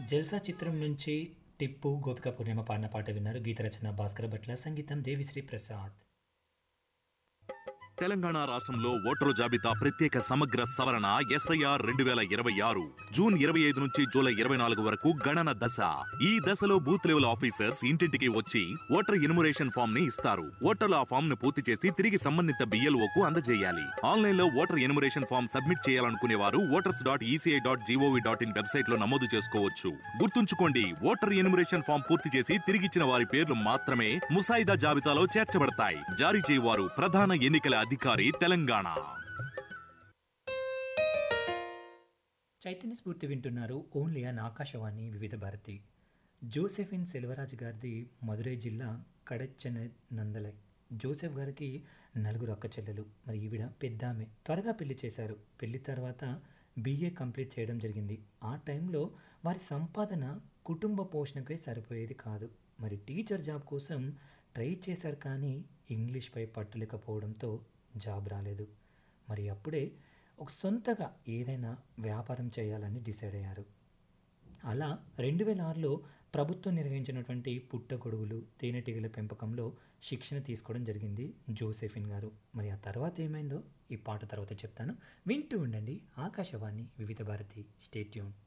జల్సా చిత్రం నుంచి టిప్పు గోపిక పూర్ణిమ పాడిన పాట విన్నారు గీత రచన భాస్కర్ భట్ల సంగీతం దేవిశ్రీ ప్రసాద్ తెలంగాణ రాష్ట్రంలో ఓటరు జాబితా ప్రత్యేక సమగ్ర సవరణ ఎస్ఐఆర్ రెండు వేల ఇరవై ఆరు జూన్ ఇరవై ఐదు నుంచి జూలై ఇరవై నాలుగు వరకు గణన దశ ఈ దశలో బూత్ లెవెల్ ఆఫీసర్స్ ఇంటింటికి వచ్చి ఓటర్ ఎన్యుమరేషన్ ఫామ్ ని ఇస్తారు ఓటర్లు ఆ ఫామ్ ను పూర్తి చేసి తిరిగి సంబంధిత బిఎల్ఓకు అందజేయాలి ఆన్లైన్ లో ఓటర్ ఎన్యుమరేషన్ ఫామ్ సబ్మిట్ చేయాలనుకునే వారు voters dot ECI dot GOV dot in website లో నమోదు చేసుకోవచ్చు గుర్తుంచుకోండి ఓటర్ ఎన్యుమరేషన్ ఫామ్ పూర్తి చేసి తిరిగిచ్చిన వారి పేర్లు మాత్రమే ముసాయిదా జాబితాలో చేర్చబడతాయి జారీ చేయవారు ప్రధాన ఎన్నికల అధికారి తెలంగాణ చైతన్య స్ఫూర్తి వింటున్నారు ఓన్లీ అన్ ఆకాశవాణి వివిధ భారతి జోసెఫిన్ సెల్వరాజు గారిది మదురై జిల్లా కడచెన్న నందలై జోసెఫ్ గారికి నలుగురు అక్క చెల్లెలు మరి ఈవిడ పెద్దామె త్వరగా పెళ్లి చేశారు పెళ్లి తర్వాత బీఏ కంప్లీట్ చేయడం జరిగింది ఆ టైంలో వారి సంపాదన కుటుంబ పోషణకే సరిపోయేది కాదు మరి టీచర్ జాబ్ కోసం ట్రై చేశారు కానీ ఇంగ్లీష్పై పట్టలేకపోవడంతో జాబ్ రాలేదు మరి అప్పుడే ఒక సొంతగా ఏదైనా వ్యాపారం చేయాలని డిసైడ్ అయ్యారు అలా రెండు వేల ఆరులో ప్రభుత్వం నిర్వహించినటువంటి పుట్టగొడుగులు తేనెటీగల పెంపకంలో శిక్షణ తీసుకోవడం జరిగింది జోసెఫిన్ గారు మరి ఆ తర్వాత ఏమైందో ఈ పాట తర్వాత చెప్తాను వింటూ ఉండండి ఆకాశవాణి వివిధ భారతి స్టేట్యూన్